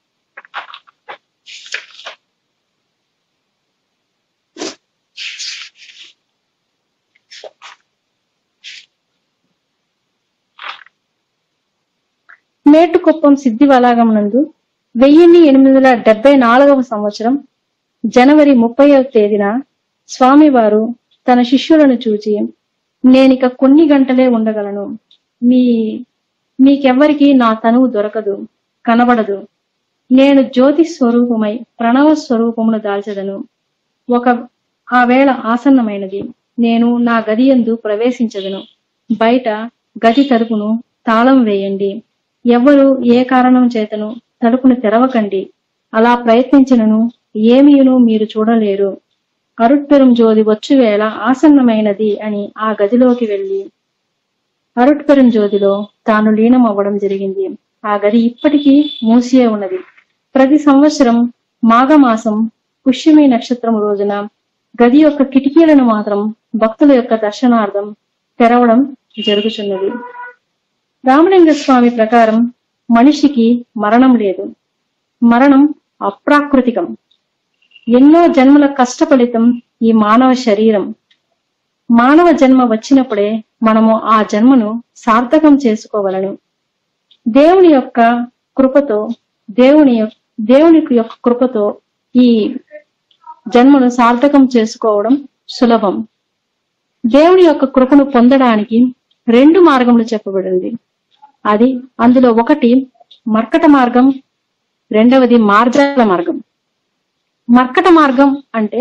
మేటుకొప్పం సిద్ధి వలాగం నందు వెయ్యిన్ని ఎనిమిది వందల డెబ్బై నాలుగవ సంవత్సరం జనవరి ముప్పైవ తేదీన స్వామివారు తన శిష్యులను చూచి నేనిక కొన్ని గంటలే ఉండగలను మీ మీకెవ్వరికి నా తనువు దొరకదు కనబడదు నేను జ్యోతి స్వరూపమై ప్రణవ స్వరూపమును దాల్చదను ఒక ఆ వేళ ఆసన్నమైనది నేను నా గదియందు ప్రవేశించదను బయట గది తలుపును తాళం వేయండి ఎవ్వరు ఏ కారణం చేతను తలుపును తెరవకండి అలా ప్రయత్నించినను ఏమీను మీరు చూడలేరు అరుట్పెరుం జోది వచ్చు వేళ ఆసన్నమైనది అని ఆ గదిలోకి వెళ్లి అరుట్పెరుం జ్యోతిలో తాను లీనం అవ్వడం జరిగింది ఆ గది ఇప్పటికీ మూసియే ఉన్నది ప్రతి సంవత్సరం మాఘమాసం పుష్యమి నక్షత్రం రోజున గది యొక్క కిటికీలను మాత్రం భక్తుల యొక్క దర్శనార్థం తెరవడం జరుగుతున్నది రామలింగ స్వామి ప్రకారం మనిషికి మరణం లేదు మరణం అప్రాకృతికం ఎన్నో జన్మల కష్ట ఫలితం ఈ మానవ శరీరం మానవ జన్మ వచ్చినప్పుడే మనము ఆ జన్మను సార్థకం చేసుకోవలను దేవుని యొక్క కృపతో దేవుని యొక్- దేవుని యొక్క కృపతో ఈ జన్మను సార్థకం చేసుకోవడం సులభం దేవుని యొక్క కృపను పొందడానికి రెండు మార్గములు చెప్పబడింది అది అందులో ఒకటి మర్కట మార్గం రెండవది మార్జాల మార్గం మర్కట మార్గం అంటే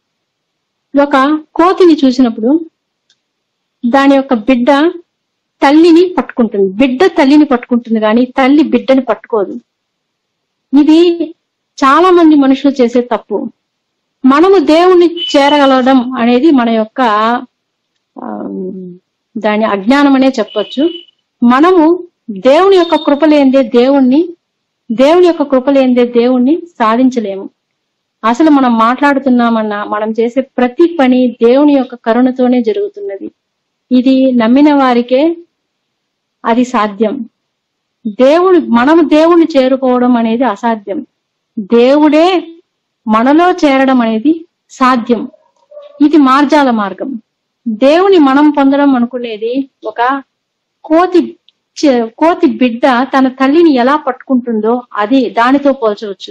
ఒక కోతిని చూసినప్పుడు దాని యొక్క బిడ్డ తల్లిని పట్టుకుంటుంది బిడ్డ తల్లిని పట్టుకుంటుంది కానీ తల్లి బిడ్డని పట్టుకోదు ఇది చాలా మంది మనుషులు చేసే తప్పు మనము దేవుణ్ణి చేరగలగడం అనేది మన యొక్క ఆ, దాని అజ్ఞానం అనే చెప్పొచ్చు మనము దేవుని యొక్క కృప లేనిదే దేవుణ్ణి దేవుని యొక్క కృప లేనిదే దేవుణ్ణి సాధించలేము అసలు మనం మాట్లాడుతున్నామన్నా మనం చేసే ప్రతి పని దేవుని యొక్క కరుణతోనే జరుగుతున్నది ఇది నమ్మిన వారికే అది సాధ్యం దేవుడు మనము దేవుణ్ణి చేరుకోవడం అనేది అసాధ్యం దేవుడే మనలో చేరడం అనేది సాధ్యం ఇది మార్జాల మార్గం దేవుని మనం పొందడం అనుకునేది ఒక కోతి చే- కోతి బిడ్డ తన తల్లిని ఎలా పట్టుకుంటుందో అది దానితో పోల్చవచ్చు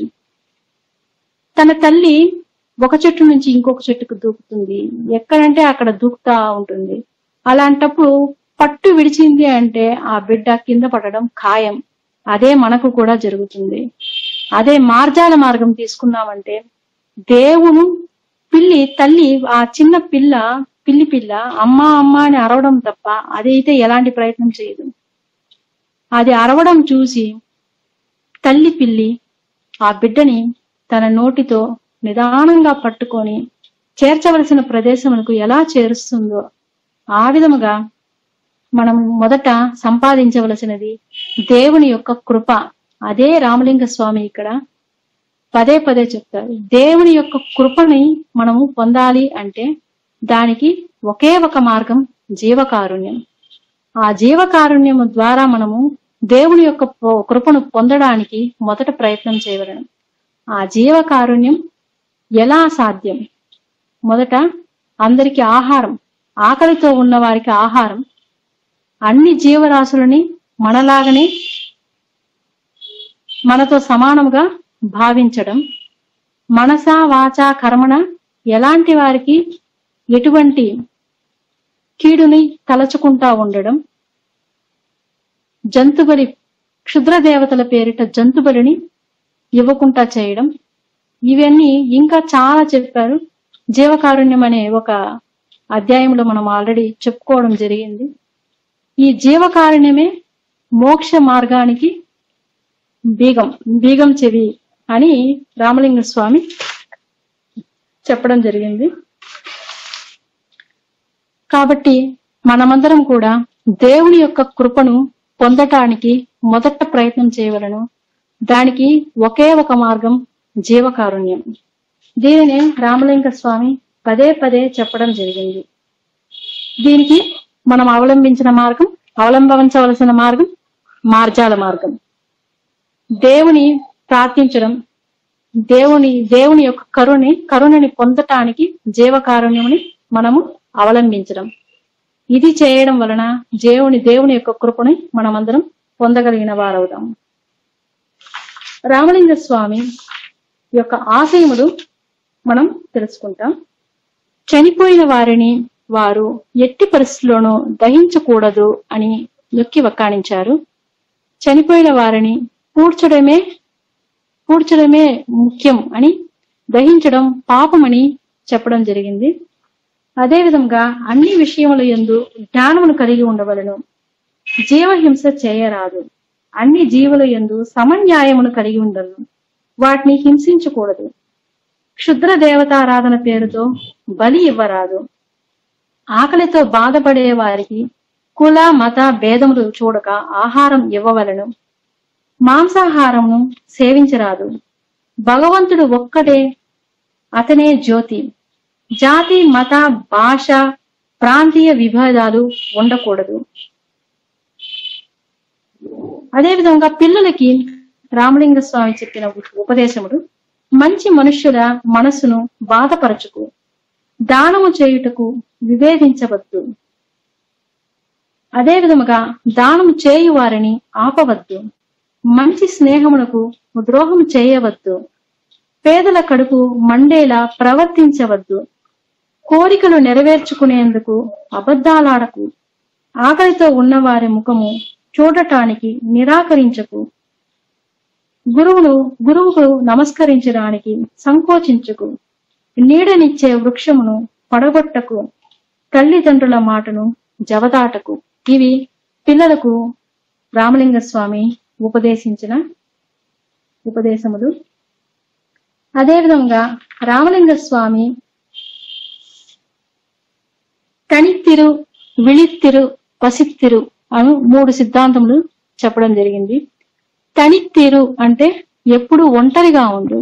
తన తల్లి ఒక చెట్టు నుంచి ఇంకొక చెట్టుకు దూకుతుంది ఎక్కడంటే అక్కడ దూకుతా ఉంటుంది అలాంటప్పుడు పట్టు విడిచింది అంటే ఆ బిడ్డ కింద పడడం ఖాయం అదే మనకు కూడా జరుగుతుంది అదే మార్జాల మార్గం తీసుకున్నామంటే దేవుడు పిల్లి తల్లి ఆ చిన్న పిల్ల పిల్లి పిల్ల అమ్మ అమ్మ అని అరవడం తప్ప అదైతే ఎలాంటి ప్రయత్నం చేయదు అది అరవడం చూసి తల్లి పిల్లి ఆ బిడ్డని తన నోటితో నిదానంగా పట్టుకొని చేర్చవలసిన ప్రదేశములకు ఎలా చేరుస్తుందో ఆ విధముగా మనం మొదట సంపాదించవలసినది దేవుని యొక్క కృప అదే రామలింగ స్వామి ఇక్కడ పదే పదే చెప్తారు దేవుని యొక్క కృపని మనము పొందాలి అంటే దానికి ఒకే ఒక మార్గం జీవకారుణ్యం ఆ జీవకారుణ్యము ద్వారా మనము దేవుని యొక్క పొ- కృపను పొందడానికి మొదట ప్రయత్నం చేయవలను ఆ జీవకారుణ్యం ఎలా సాధ్యం మొదట అందరికి ఆహారం ఆకలితో ఉన్న వారికి ఆహారం అన్ని జీవరాశులని మనలాగనే మనతో సమానముగా భావించడం మనసా వాచా కర్మణ ఎలాంటి వారికి ఎటువంటి కీడుని తలచుకుంటా ఉండడం జంతుబలి క్షుద్ర దేవతల పేరిట జంతుబలిని ఇవ్వకుండా చేయడం ఇవన్నీ ఇంకా చాలా చెప్పారు జీవకారుణ్యం అనే ఒక అధ్యాయంలో మనం ఆల్రెడీ చెప్పుకోవడం జరిగింది ఈ జీవకారుణ్యమే మోక్ష మార్గానికి బీగం బీగం చెవి అని రామలింగ స్వామి చెప్పడం జరిగింది కాబట్టి మనమందరం కూడా దేవుని యొక్క కృపను పొందటానికి మొదట ప్రయత్నం చేయవలను దానికి ఒకే ఒక మార్గం జీవకారుణ్యం దీనిని రామలింగ స్వామి పదే పదే చెప్పడం జరిగింది దీనికి మనం అవలంబించిన మార్గం అవలంబించవలసిన మార్గం మార్జాల మార్గం దేవుని ప్రార్థించడం దేవుని దేవుని యొక్క కరుణి కరుణని పొందటానికి జీవకారుణ్యముని మనము అవలంబించడం ఇది చేయడం వలన దేవుని దేవుని యొక్క కృపని మనమందరం పొందగలిగిన వారవుతాం రామలింగ స్వామి యొక్క ఆశయములు మనం తెలుసుకుంటాం చనిపోయిన వారిని వారు ఎట్టి పరిస్థితుల్లోనూ దహించకూడదు అని నొక్కి వక్కాణించారు చనిపోయిన వారిని పూడ్చడమే పూడ్చడమే ముఖ్యం అని దహించడం పాపమని చెప్పడం జరిగింది అదేవిధంగా అన్ని విషయముల యందు జ్ఞానమును కలిగి ఉండవలను జీవహింస చేయరాదు అన్ని జీవుల యందు సమన్యాయమును కలిగి ఉండను వాటిని హింసించకూడదు క్షుద్ర దేవతారాధన పేరుతో బలి ఇవ్వరాదు ఆకలితో బాధపడే వారికి కుల మత భేదములు చూడక ఆహారం ఇవ్వవలను మాంసాహారమును సేవించరాదు భగవంతుడు ఒక్కడే అతనే జ్యోతి జాతి మత భాష ప్రాంతీయ విభేదాలు ఉండకూడదు అదేవిధంగా పిల్లలకి రామలింగ స్వామి చెప్పిన ఉపదేశముడు మంచి మనుష్యుల మనసును బాధపరచుకు దానము చేయుటకు వివేదించవద్దు అదే విధముగా దానము చేయు వారిని ఆపవద్దు మంచి స్నేహమునకు ద్రోహం చేయవద్దు పేదల కడుపు మండేలా ప్రవర్తించవద్దు కోరికలు నెరవేర్చుకునేందుకు అబద్ధాలాడకు ఆకలితో ఉన్నవారి ముఖము చూడటానికి నిరాకరించకు గురువును గురువుకు నమస్కరించడానికి సంకోచించుకు నీడనిచ్చే వృక్షమును పడగొట్టకు తల్లిదండ్రుల మాటను జవదాటకు ఇవి పిల్లలకు రామలింగ స్వామి ఉపదేశించిన ఉపదేశములు అదేవిధంగా రామలింగ స్వామి తనిత్తిరు విళిత్తిరు పసిత్తిరు అను మూడు సిద్ధాంతములు చెప్పడం జరిగింది తనిత్తీరు అంటే ఎప్పుడు ఒంటరిగా ఉండు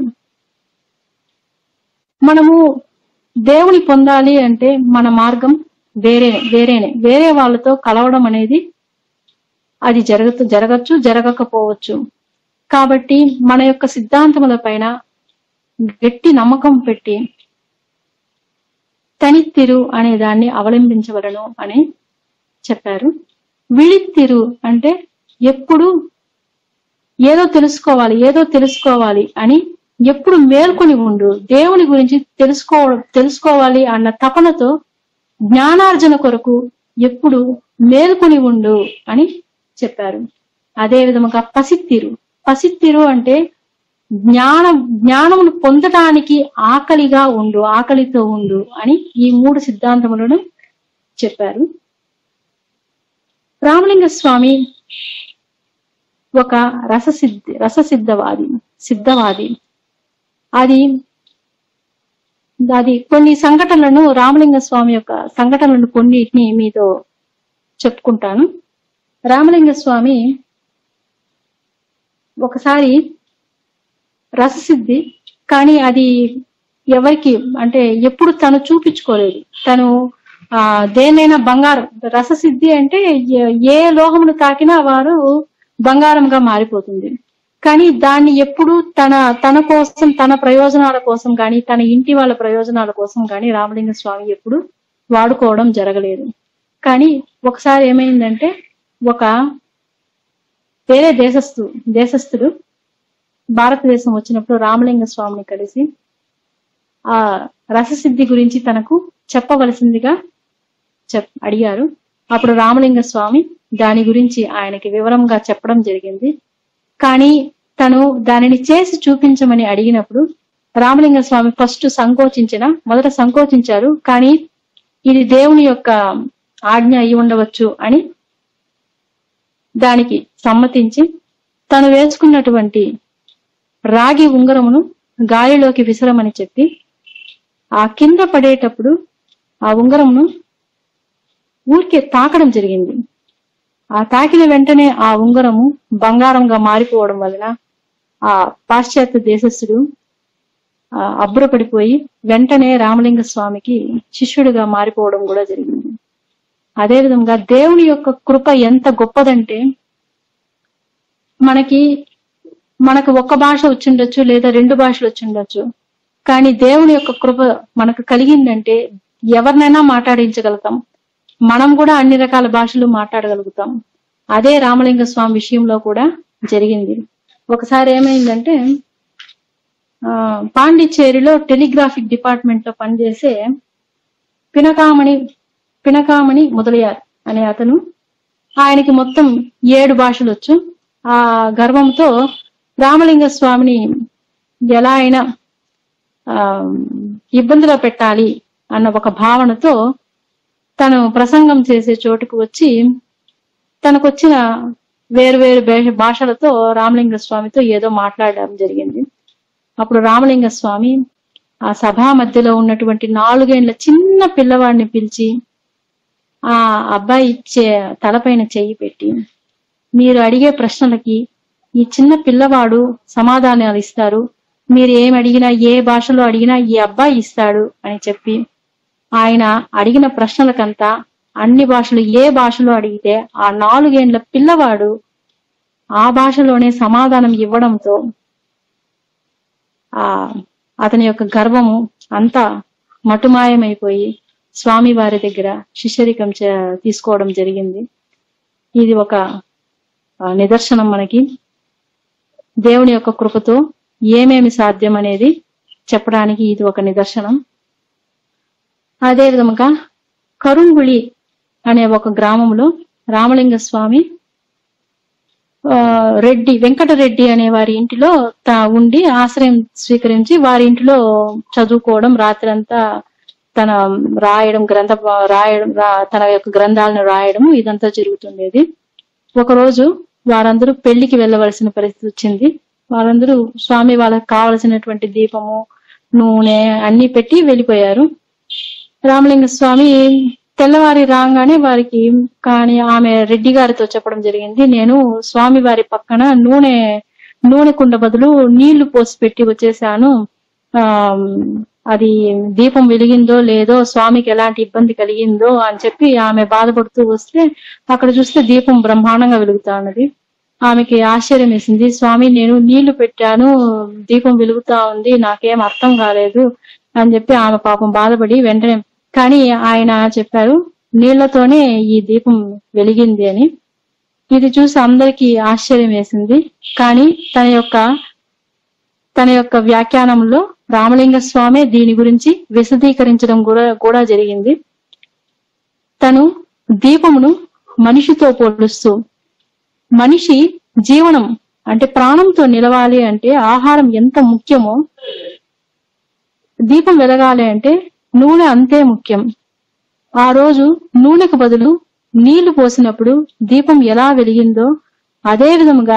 మనము దేవుని పొందాలి అంటే మన మార్గం వేరే వేరేనే వేరే వాళ్ళతో కలవడం అనేది అది జరగచ్చు జరగచ్చు జరగకపోవచ్చు కాబట్టి మన యొక్క సిద్ధాంతముల పైన గట్టి నమ్మకం పెట్టి తనిత్తిరు అనే దాన్ని అవలంబించవలను అని చెప్పారు విళిత్తిరు అంటే ఎప్పుడు ఏదో తెలుసుకోవాలి ఏదో తెలుసుకోవాలి అని ఎప్పుడు మేల్కొని ఉండు దేవుని గురించి తెలుసుకో తెలుసుకోవాలి అన్న తపనతో జ్ఞానార్జన కొరకు ఎప్పుడు మేల్కొని ఉండు అని చెప్పారు అదే విధముగా పసిత్తిరు పసిత్తిరు అంటే జ్ఞాన జ్ఞానమును పొందటానికి ఆకలిగా ఉండు ఆకలితో ఉండు అని ఈ మూడు సిద్ధాంతములను చెప్పారు రామలింగ స్వామి ఒక రససిద్ధి రససిద్ధవాది సిద్ధవాది అది అది కొన్ని సంఘటనలను రామలింగ స్వామి యొక్క సంఘటనలను కొన్నిటిని మీతో చెప్పుకుంటాను రామలింగ స్వామి ఒకసారి రససిద్ధి కానీ అది ఎవరికి అంటే ఎప్పుడు తను చూపించుకోలేదు తను ఆ దేన్నైనా బంగారం రససిద్ధి అంటే ఏ- ఏ లోహమును తాకినా వారు బంగారంగా మారిపోతుంది కానీ దాన్ని ఎప్పుడు తన తన కోసం తన ప్రయోజనాల కోసం గాని తన ఇంటి వాళ్ళ ప్రయోజనాల కోసం గాని రామలింగ స్వామి ఎప్పుడు వాడుకోవడం జరగలేదు కానీ ఒకసారి ఏమైందంటే ఒక వేరే దేశస్థు దేశస్థుడు భారతదేశం వచ్చినప్పుడు రామలింగ స్వామిని కలిసి ఆ రససిద్ధి గురించి తనకు చెప్పవలసిందిగా చెప్ అడిగారు అప్పుడు రామలింగ స్వామి దాని గురించి ఆయనకి వివరంగా చెప్పడం జరిగింది కానీ తను దానిని చేసి చూపించమని అడిగినప్పుడు రామలింగ స్వామి ఫస్ట్ సంకోచించిన మొదట సంకోచించారు కానీ ఇది దేవుని యొక్క ఆజ్ఞ అయి ఉండవచ్చు అని దానికి సమ్మతించి తను వేసుకున్నటువంటి రాగి ఉంగరమును గాలిలోకి విసరమని చెప్పి ఆ కింద పడేటప్పుడు ఆ ఉంగరమును ఊరికే తాకడం జరిగింది ఆ తాకిన వెంటనే ఆ ఉంగరము బంగారంగా మారిపోవడం వలన ఆ పాశ్చాత్య దేశస్థుడు ఆ, అబ్బురపడిపోయి వెంటనే రామలింగ స్వామికి శిష్యుడిగా మారిపోవడం కూడా జరిగింది అదే విధంగా దేవుని యొక్క కృప ఎంత గొప్పదంటే మనకి మనకు ఒక్క భాష వచ్చిండొచ్చు లేదా రెండు భాషలు వచ్చిండొచ్చు కానీ దేవుని యొక్క కృప మనకు కలిగిందంటే ఎవరినైనా మాట్లాడించగలుగుతాం మనం కూడా అన్ని రకాల భాషలు మాట్లాడగలుగుతాం అదే రామలింగ స్వామి విషయంలో కూడా జరిగింది ఒకసారి ఏమైందంటే ఆ, పాండిచ్చేరిలో టెలిగ్రాఫిక్ డిపార్ట్మెంట్ లో పనిచేసే పినకామణి పినకామణి మొదలయ్యారు అనే అతను ఆయనకి మొత్తం ఏడు భాషలు వచ్చు ఆ గర్వంతో రామలింగ స్వామిని ఎలా అయినా ఆ, ఇబ్బందిలో పెట్టాలి అన్న ఒక భావనతో తను ప్రసంగం చేసే చోటుకు వచ్చి తనకు వచ్చిన వేరు వేరు భే- భాషలతో రామలింగ స్వామితో ఏదో మాట్లాడడం జరిగింది అప్పుడు రామలింగ స్వామి ఆ సభా మధ్యలో ఉన్నటువంటి నాలుగేండ్ల చిన్న పిల్లవాడిని పిలిచి ఆ అబ్బాయి ఇచ్చే తలపైన చెయ్యి పెట్టి మీరు అడిగే ప్రశ్నలకి ఈ చిన్న పిల్లవాడు సమాధానాలు ఇస్తారు మీరు ఏం అడిగినా ఏ భాషలో అడిగినా ఈ అబ్బాయి ఇస్తాడు అని చెప్పి ఆయన అడిగిన ప్రశ్నలకంతా అన్ని భాషలు ఏ భాషలో అడిగితే ఆ నాలుగేండ్ల పిల్లవాడు ఆ భాషలోనే సమాధానం ఇవ్వడంతో ఆ అతని యొక్క గర్వము అంతా మటుమాయమైపోయి స్వామి వారి దగ్గర శిష్యరికం చే- తీసుకోవడం జరిగింది ఇది ఒక ఆ, నిదర్శనం మనకి దేవుని యొక్క కృపతో ఏమేమి సాధ్యం అనేది చెప్పడానికి ఇది ఒక నిదర్శనం అదే విధముగా కరుంగుళి అనే ఒక గ్రామంలో రామలింగ స్వామి ఆ, రెడ్డి వెంకటరెడ్డి అనే వారి ఇంటిలో తా- ఉండి ఆశ్రయం స్వీకరించి వారి ఇంటిలో చదువుకోవడం రాత్రంతా తన రాయడం గ్రంథ రాయడం రా- తన యొక్క గ్రంథాలను రాయడం ఇదంతా జరుగుతుండేది ఒకరోజు వారందరూ పెళ్లికి వెళ్ళవలసిన పరిస్థితి వచ్చింది వారందరూ స్వామి వాళ్ళకి కావలసినటువంటి దీపము నూనె అన్ని పెట్టి వెళ్ళిపోయారు రామలింగ స్వామి తెల్లవారి రాగానే వారికి కానీ ఆమె రెడ్డి గారితో చెప్పడం జరిగింది నేను స్వామి వారి పక్కన నూనె నూనె కుండ బదులు నీళ్లు పోసి పెట్టి వచ్చేసాను ఆ అది దీపం వెలిగిందో లేదో స్వామికి ఎలాంటి ఇబ్బంది కలిగిందో అని చెప్పి ఆమె బాధపడుతూ వస్తే అక్కడ చూస్తే దీపం బ్రహ్మాండంగా వెలుగుతా ఉన్నది ఆమెకి ఆశ్చర్యం వేసింది స్వామి నేను నీళ్లు పెట్టాను దీపం వెలుగుతా ఉంది నాకేం అర్థం కాలేదు అని చెప్పి ఆమె పాపం బాధపడి వెంటనే కానీ ఆయన చెప్పారు నీళ్లతోనే ఈ దీపం వెలిగింది అని ఇది చూసి అందరికీ ఆశ్చర్యం వేసింది కానీ తన యొక్క తన యొక్క వ్యాఖ్యానంలో రామలింగ స్వామి దీని గురించి విశదీకరించడం కూడా కూడా జరిగింది తను దీపమును మనిషితో పోలుస్తూ మనిషి జీవనం అంటే ప్రాణంతో నిలవాలి అంటే ఆహారం ఎంత ముఖ్యమో దీపం వెలగాలి అంటే నూనె అంతే ముఖ్యం ఆ రోజు నూనెకు బదులు నీళ్లు పోసినప్పుడు దీపం ఎలా వెలిగిందో అదే విధముగా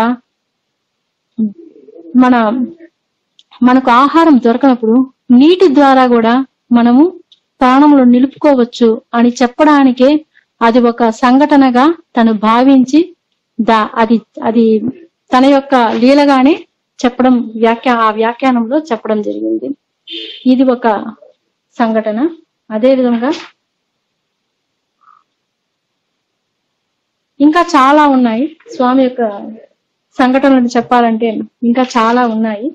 మన మనకు ఆహారం దొరకనప్పుడు నీటి ద్వారా కూడా మనము ప్రాణములు నిలుపుకోవచ్చు అని చెప్పడానికే అది ఒక సంఘటనగా తను భావించి దా అది అది తన యొక్క లీలగానే చెప్పడం వ్యాఖ్యా ఆ వ్యాఖ్యానంలో చెప్పడం జరిగింది ఇది ఒక సంఘటన అదే విధంగా ఇంకా చాలా ఉన్నాయి స్వామి యొక్క సంఘటనలు చెప్పాలంటే ఇంకా చాలా ఉన్నాయి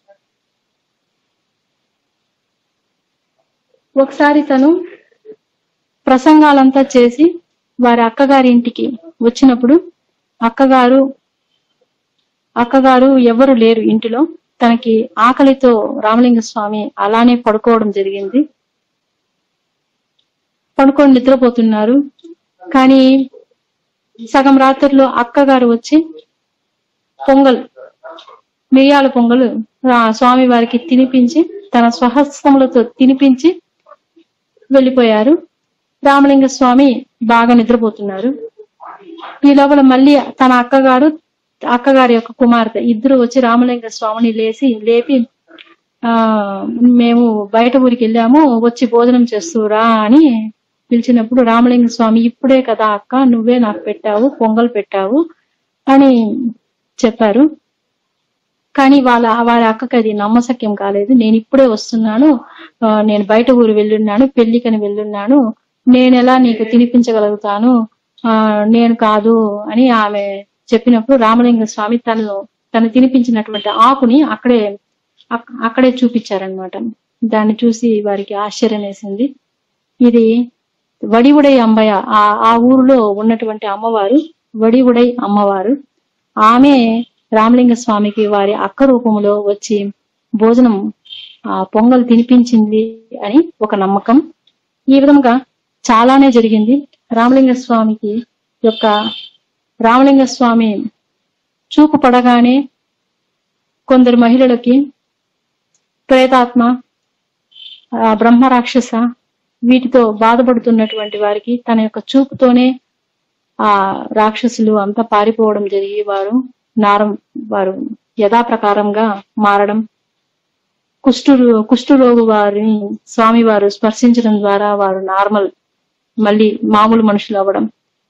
ఒకసారి తను ప్రసంగాలంతా చేసి వారి అక్కగారి ఇంటికి వచ్చినప్పుడు అక్కగారు అక్కగారు ఎవరు లేరు ఇంటిలో తనకి ఆకలితో రామలింగ స్వామి అలానే పడుకోవడం జరిగింది పడుకొని నిద్రపోతున్నారు కానీ సగం రాత్రిలో అక్కగారు వచ్చి పొంగల్ మిరియాల పొంగలు ఆ స్వామి వారికి తినిపించి తన స్వహస్తములతో తినిపించి వెళ్ళిపోయారు రామలింగ స్వామి బాగా నిద్రపోతున్నారు ఈ లోపల మళ్ళీ తన అక్కగారు అక్కగారి యొక్క కుమార్తె ఇద్దరు వచ్చి రామలింగ స్వామిని లేచి లేపి ఆ మేము బయట ఊరికి వెళ్ళాము వచ్చి భోజనం చేస్తురా అని పిలిచినప్పుడు రామలింగ స్వామి ఇప్పుడే కదా అక్క నువ్వే నాకు పెట్టావు పొంగల్ పెట్టావు అని చెప్పారు కానీ వాళ్ళ వాళ్ళ అక్కకి అది నమ్మసక్యం కాలేదు నేను ఇప్పుడే వస్తున్నాను ఆ, నేను బయట ఊరు వెళ్ళున్నాను పెళ్లికని వెళ్ళున్నాను నేను ఎలా నీకు తినిపించగలుగుతాను ఆ నేను కాదు అని ఆమె చెప్పినప్పుడు రామలింగ స్వామి తను తను తినిపించినటువంటి ఆకుని అక్కడే అక్- అక్కడే చూపించారనమాట దాన్ని చూసి వారికి ఆశ్చర్యం వేసింది ఇది వడివుడై అంబయ్య ఆ ఆ ఊరిలో ఉన్నటువంటి అమ్మవారు వడివుడై అమ్మవారు ఆమె రామలింగ స్వామికి వారి అక్క రూపంలో వచ్చి భోజనం ఆ పొంగల్ తినిపించింది అని ఒక నమ్మకం ఈ విధంగా చాలానే జరిగింది రామలింగ స్వామికి యొక్క రామలింగ స్వామి చూపు పడగానే కొందరు మహిళలకి ప్రేతాత్మ ఆ బ్రహ్మ రాక్షస వీటితో బాధపడుతున్నటువంటి వారికి తన యొక్క చూపుతోనే ఆ రాక్షసులు అంతా పారిపోవడం జరిగి వారు నారం వారు యథాప్రకారంగా మారడం కుష్టు కుష్ఠరోగు వారిని స్వామి వారు స్పర్శించడం ద్వారా వారు నార్మల్ మళ్ళీ మామూలు మనుషులు అవ్వడం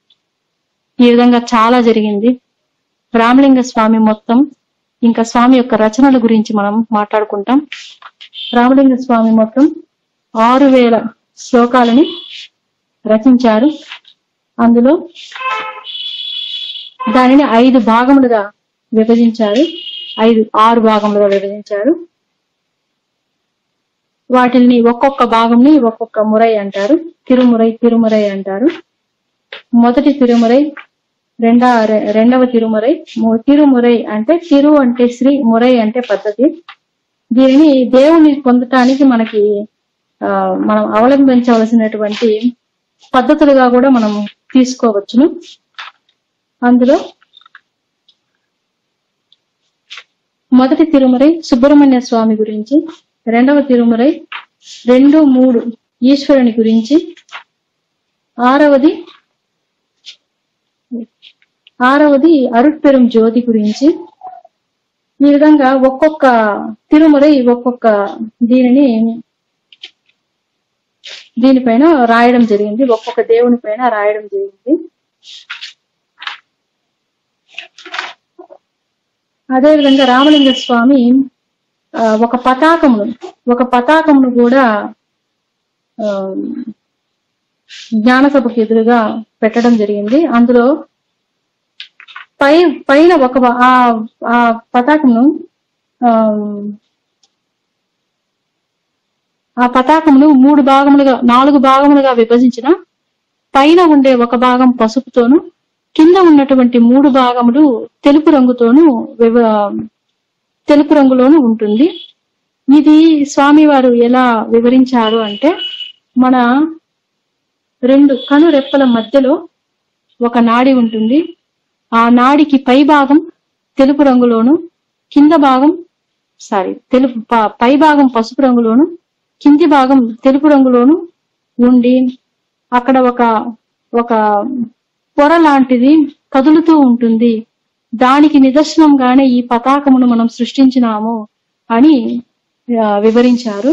ఈ విధంగా చాలా జరిగింది రామలింగ స్వామి మొత్తం ఇంకా స్వామి యొక్క రచనల గురించి మనం మాట్లాడుకుంటాం రామలింగ స్వామి మొత్తం ఆరు వేల శ్లోకాలని రచించారు అందులో దానిని ఐదు భాగములుగా విభజించారు ఐదు ఆరు భాగములుగా విభజించారు వాటిని ఒక్కొక్క భాగంని ఒక్కొక్క మురై అంటారు తిరుమురై తిరుమురై అంటారు మొదటి తిరుమురై రెండ రె- రెండవ తిరుమురై మూ- తిరుమురై అంటే తిరు అంటే శ్రీ మురై అంటే పద్ధతి దీనిని దేవుని పొందటానికి మనకి ఆ, మనం అవలంబించవలసినటువంటి పద్ధతులుగా కూడా మనం తీసుకోవచ్చును అందులో మొదటి తిరుమరై సుబ్రహ్మణ్య స్వామి గురించి రెండవ తిరుమరై రెండు మూడు ఈశ్వరుని గురించి ఆరవది ఆరవది అరుట్పెరుం జ్యోతి గురించి ఈ విధంగా ఒక్కొక్క తిరుమలై ఒక్కొక్క దీనిని దీనిపైన రాయడం జరిగింది ఒక్కొక్క దేవుని పైన రాయడం జరిగింది అదే విధంగా రామలింగ స్వామి ఆ, ఒక పతాకమును ఒక పతాకమును కూడా ఆ, జ్ఞానసభకు ఎదురుగా పెట్టడం జరిగింది అందులో పై పైన ఒక భా- ఆ ఆ పతాకమును ఆ, ఆ పతాకమును మూడు భాగములుగా నాలుగు భాగములుగా విభజించిన పైన ఉండే ఒక భాగం పసుపుతోను కింద ఉన్నటువంటి మూడు భాగములు తెలుపు రంగుతోను వివ తెలుపు రంగులోను ఉంటుంది ఇది స్వామివారు ఎలా వివరించారు అంటే మన రెండు కను రెప్పల మధ్యలో ఒక నాడి ఉంటుంది ఆ నాడికి పై భాగం తెలుపు రంగులోను కింద భాగం సారీ తెలుపు ప- పై భాగం పసుపు రంగులోను కింది భాగం తెలుపు రంగులోను ఉండి అక్కడ ఒక ఒక పొర లాంటిది కదులుతూ ఉంటుంది దానికి నిదర్శనంగానే ఈ పతాకమును మనం సృష్టించినాము అని ఆ, వివరించారు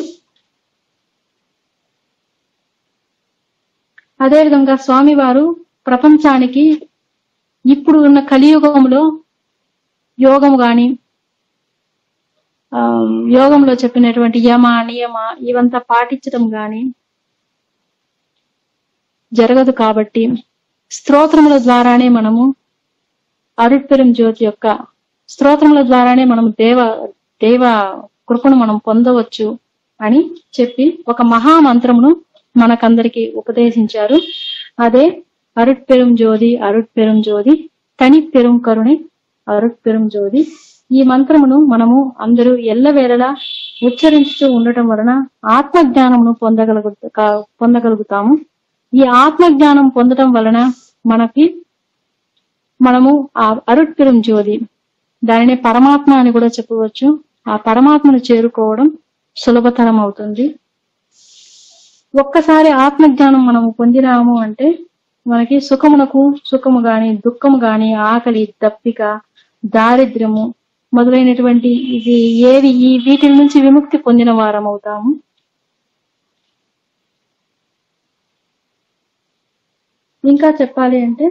అదేవిధంగా స్వామివారు ప్రపంచానికి ఇప్పుడు ఉన్న కలియుగంలో యోగం గాని ఆ, యోగంలో చెప్పినటువంటి యమ నియమ ఇవంతా పాటించడం గాని జరగదు కాబట్టి స్తోత్రముల ద్వారానే మనము అరుట్పెరం జ్యోతి యొక్క స్తోత్రముల ద్వారానే మనం దేవ దేవ కృపను మనం పొందవచ్చు అని చెప్పి ఒక మహామంత్రమును మనకందరికి ఉపదేశించారు అదే అరుట్పెரும் ஜோதி அருட்பெரும் ஜோதி தனிப்பெரும் கருணை அருட்பெரும் ஜோதி ఈ మంత్రమును మనము అందరూ ఎల్లవేళలా ఉచ్చరించుతూ ఉండటం వలన ఆత్మ జ్ఞానమును పొందగలుగు కా- పొందగలుగుతాము ఈ ఆత్మ జ్ఞానం పొందటం వలన మనకి మనము ఆ అరుట్పిరం జ్యోతి దానిని పరమాత్మ అని కూడా చెప్పవచ్చు ఆ పరమాత్మను చేరుకోవడం సులభతరం అవుతుంది ఒక్కసారి ఆత్మజ్ఞానం మనము పొందినాము అంటే మనకి సుఖమునకు సుఖము గాని దుఃఖము గాని ఆకలి దప్పిక దారిద్ర్యము మొదలైనటువంటి ఇది ఏవి ఈ వీటి నుంచి విముక్తి పొందిన వారం అవుతాము ఇంకా చెప్పాలి అంటే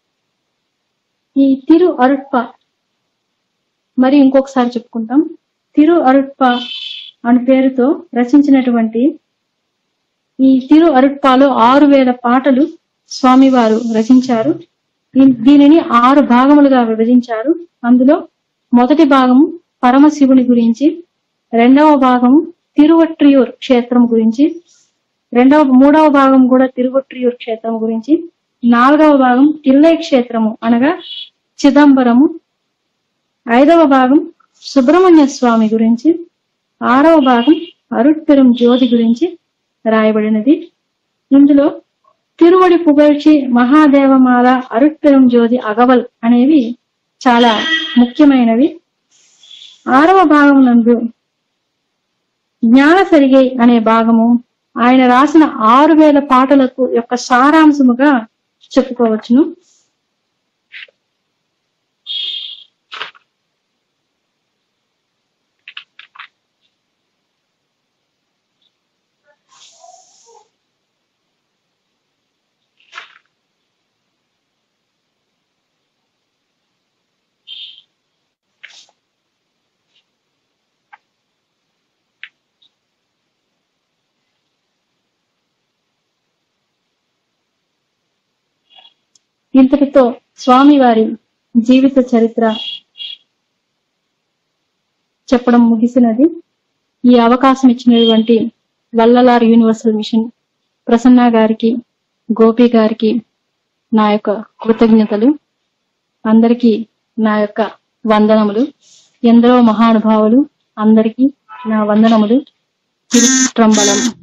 ఈ తిరు అరుట్ప మరి ఇంకొకసారి చెప్పుకుంటాం తిరు అరుట్ప అని పేరుతో రచించినటువంటి ఈ తిరు అరుట్పాలో ఆరు వేల పాటలు స్వామివారు రచించారు దీ- దీనిని ఆరు భాగములుగా విభజించారు అందులో మొదటి భాగము పరమశివుని గురించి రెండవ భాగము తిరువట్రియూర్ క్షేత్రం గురించి రెండవ మూడవ భాగం కూడా తిరువట్రియూర్ క్షేత్రం గురించి నాలుగవ భాగం తిల్లై క్షేత్రము అనగా చిదంబరము ఐదవ భాగం సుబ్రహ్మణ్య స్వామి గురించి ఆరవ భాగం అరుట్పెరం జ్యోతి గురించి రాయబడినది ఇందులో తిరువడి పుగழ்చి మహాదేవమాల అరుట్పెరం జ్యోతి అగవల్ అనేవి చాలా ముఖ్యమైనవి ఆరవ భాగం నందు జ్ఞాన సరిగై అనే భాగము ఆయన రాసిన ఆరు వేల పాటలకు యొక్క సారాంశముగా చెప్పుకోవచ్చును ఇంతటితో స్వామివారి జీవిత చరిత్ర చెప్పడం ముగిసినది ఈ అవకాశం ఇచ్చినటువంటి వల్లలార్ యూనివర్సల్ మిషన్ ప్రసన్న గారికి గోపి గారికి నా యొక్క కృతజ్ఞతలు అందరికీ నా యొక్క వందనములు ఎందరో మహానుభావులు అందరికీ నా వందనములు తిరుట్రంబలం